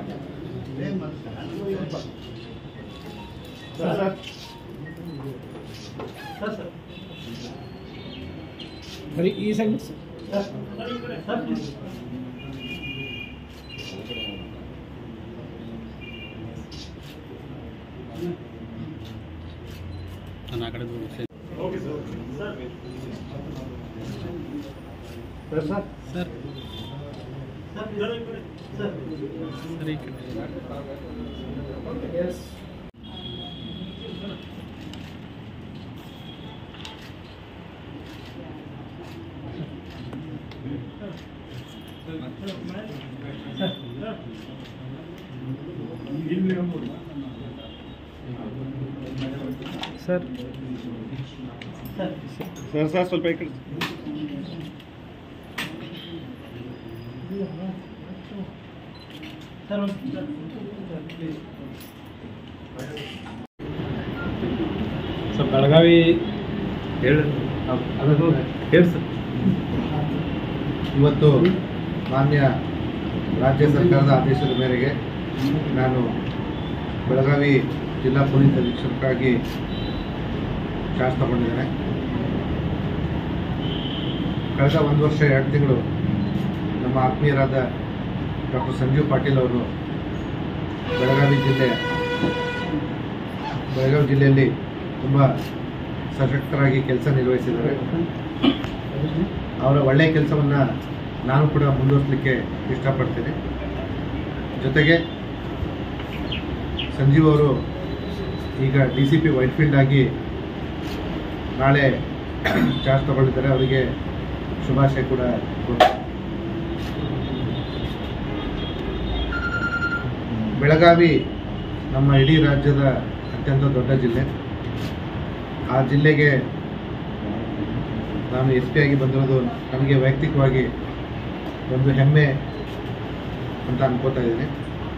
ಬರೀ ಈ ಸೈಡ್ ನಾನು ಆ ಕಡೆ ದೂರ ಸರ್ ಸರ್ ಸರ್ ಈ ಕಡೆ. ಸರ್ ಸರ್ ಸರ್ ಸ್ವಲ್ಪ ಈ ಕಡೆ ಸರ್ ಬೆಳಗಾವಿ ಹೇಳಿ ಅದು ಹೇಳಿ ಸರ್ ಇವತ್ತು ಮಾನ್ಯ ರಾಜ್ಯ ಸರ್ಕಾರದ ಆದೇಶದ ಮೇರೆಗೆ ನಾನು ಬೆಳಗಾವಿ ಜಿಲ್ಲಾ ಪೊಲೀಸ್ ಅಧೀಕ್ಷಕರಾಗಿ ಚಾರ್ಜ್ ತಗೊಂಡಿದ್ದೇನೆ ಕಳೆದ ಒಂದು ವರ್ಷ ಎರಡು ತಿಂಗಳು ನಮ್ಮ ಆತ್ಮೀಯರಾದ ಡಾಕ್ಟರ್ ಸಂಜೀವ್ ಪಾಟೀಲ್ ಅವರು ಬೆಳಗಾವಿ ಜಿಲ್ಲೆ ಬೆಳಗಾವಿ ಜಿಲ್ಲೆಯಲ್ಲಿ ತುಂಬ ಸಶಕ್ತರಾಗಿ ಕೆಲಸ ನಿರ್ವಹಿಸಿದ್ದಾರೆ ಅವರ ಒಳ್ಳೆಯ ಕೆಲಸವನ್ನು ನಾನು ಕೂಡ ಮುಂದುವರಿಸಲಿಕ್ಕೆ ಇಷ್ಟಪಡ್ತೀನಿ ಜೊತೆಗೆ ಸಂಜೀವ್ ಅವರು ಈಗ ಡಿ ಸಿ ಪಿ ವೈಟ್ಫೀಲ್ಡ್ ಆಗಿ ನಾಳೆ ಚಾರ್ಜ್ ತಗೊಂಡಿದ್ದಾರೆ ಅವರಿಗೆ ಶುಭಾಶಯ ಕೂಡ ಕೊಡ್ತೀನಿ. ಬೆಳಗಾವಿ ನಮ್ಮ ಇಡೀ ರಾಜ್ಯದ ಅತ್ಯಂತ ದೊಡ್ಡ ಜಿಲ್ಲೆ ಆ ಜಿಲ್ಲೆಗೆ ನಾನು ಎಸ್ ಪಿ ಆಗಿ ಬಂದಿರೋದು ನನಗೆ ವೈಯಕ್ತಿಕವಾಗಿ ಒಂದು ಹೆಮ್ಮೆ ಅಂತ ಅನ್ಕೋತಾ ಇದ್ದೀನಿ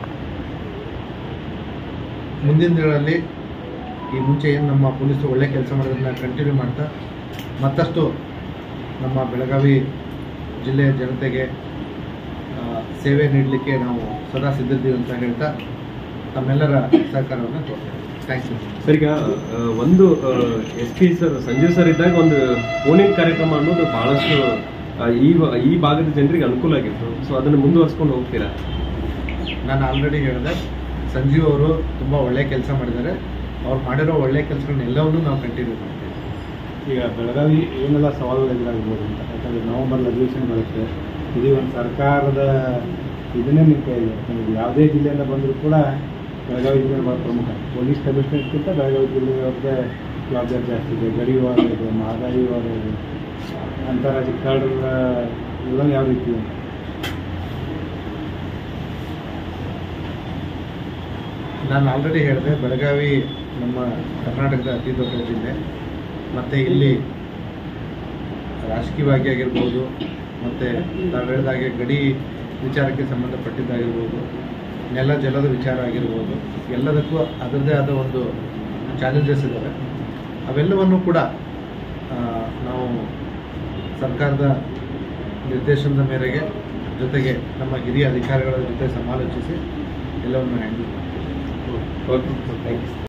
ಮುಂದಿನ ದಿನಗಳಲ್ಲಿ ಈ ಮುಂಚೆ ಏನು ನಮ್ಮ ಪೊಲೀಸರು ಒಳ್ಳೆ ಕೆಲಸ ಮಾಡೋದನ್ನ ಕಂಟಿನ್ಯೂ ಮಾಡ್ತಾ ಮತ್ತಷ್ಟು ನಮ್ಮ ಬೆಳಗಾವಿ ಜಿಲ್ಲೆಯ ಜನತೆಗೆ ಆ, ಸೇವೆ ನೀಡಲಿಕ್ಕೆ ನಾವು ಸದಾ ಸಿದ್ಧಿದ್ದೀವಿ ಅಂತ ಹೇಳ್ತಾ ತಮ್ಮೆಲ್ಲರ ಸಹಕಾರವನ್ನು ತೋರ್ತೇವೆ ಥ್ಯಾಂಕ್ಸ್ ಯು ಸರ್ ಈಗ ಆ, ಒಂದು S P sir Sanjeev sir ಇದ್ದಾಗ ಒಂದು ಫೋನಿಂಗ್ ಕಾರ್ಯಕ್ರಮ ಅನ್ನೋದು ಬಹಳಷ್ಟು ಆ, ಈ ವ- ಈ ಭಾಗದ ಜನರಿಗೆ ಅನುಕೂಲ ಆಗಿತ್ತು ಸೊ ಅದನ್ನು ಮುಂದುವರ್ಸ್ಕೊಂಡು ಹೋಗ್ತೀರಾ ನಾನು ಆಲ್ರೆಡಿ ಹೇಳಿದೆ ಸಂಜೀವ್ ಅವರು ತುಂಬ ಒಳ್ಳೆ ಕೆಲಸ ಮಾಡಿದ್ದಾರೆ ಅವ್ರು ಮಾಡಿರೋ ಒಳ್ಳೆ ಕೆಲಸಗಳನ್ನೆಲ್ಲವನ್ನೂ ನಾವು ಕಂಟಿನ್ಯೂ ಮಾಡ್ತೀವಿ ಈಗ ಬೆಳಗಾವಿ ಏನೆಲ್ಲ ಸವಾಲುಗಳು ಎದುರಾಗ್ಬೋದು ಅಂತ ಯಾಕಂದರೆ ನವಂಬರ್ ಅಧಿವೇಶನ ಬರುತ್ತೆ ಇಡೀ ಒಂದು ಸರ್ಕಾರದ ಇದನ್ನೇ ನಿಮ್ಮ ಕೈಯಲ್ಲಿ ಯಾಕಂದ್ರೆ ಯಾವುದೇ ಜಿಲ್ಲೆಯಿಂದ ಬಂದರೂ ಕೂಡ ಬೆಳಗಾವಿ ಜಿಲ್ಲೆ ಭಾಳ ಪ್ರಮುಖ ಪೊಲೀಸ್ ಕಮಿಷನರ್ಗಿಂತ ಬೆಳಗಾವಿ ಜಿಲ್ಲೆಯವ್ರದ್ದೇ ಜವಾಬ್ದಾರಿ ಜಾಸ್ತಿ ಇದೆ ಗಡಿ ವಿವಾದ ಇದೆ ಮಹದಾಯಿ ವಿವಾದ ಇದೆ ಅಂತಾರಾಜ್ಯ ಕಳ್ಳರ ಎಲ್ಲ ಯಾವ ರೀತಿ ಇದೆ ನಾನು ಆಲ್ರೆಡಿ ಹೇಳಿದೆ ಬೆಳಗಾವಿ ನಮ್ಮ ಕರ್ನಾಟಕದ ಅತಿ ದೊಡ್ಡ ಜಿಲ್ಲೆ ಮತ್ತು ಇಲ್ಲಿ ರಾಜಕೀಯವಾಗಿ ಆಗಿರ್ಬೋದು ಮತ್ತು ನಾವು ಹೇಳಿದಾಗೆ ಗಡಿ ವಿಚಾರಕ್ಕೆ ಸಂಬಂಧಪಟ್ಟಿದ್ದಾಗಿರ್ಬೋದು ನೆಲ ಜಲದ ವಿಚಾರ ಆಗಿರ್ಬೋದು ಎಲ್ಲದಕ್ಕೂ ಅದರದ್ದೇ ಆದ ಒಂದು ಚಾಲೆಂಜಸ್ ಇದ್ದಾವೆ ಅವೆಲ್ಲವನ್ನು ಕೂಡ ಆ, ನಾವು ಸರ್ಕಾರದ ನಿರ್ದೇಶನದ ಮೇರೆಗೆ ಜೊತೆಗೆ ನಮ್ಮ ಹಿರಿಯ ಅಧಿಕಾರಿಗಳ ಜೊತೆ ಸಮಾಲೋಚಿಸಿ ಎಲ್ಲವನ್ನು ಹ್ಯಾಂಡಲ್ ಮಾಡ್ತೀವಿ ಓಕೆ ಥ್ಯಾಂಕ್ ಯು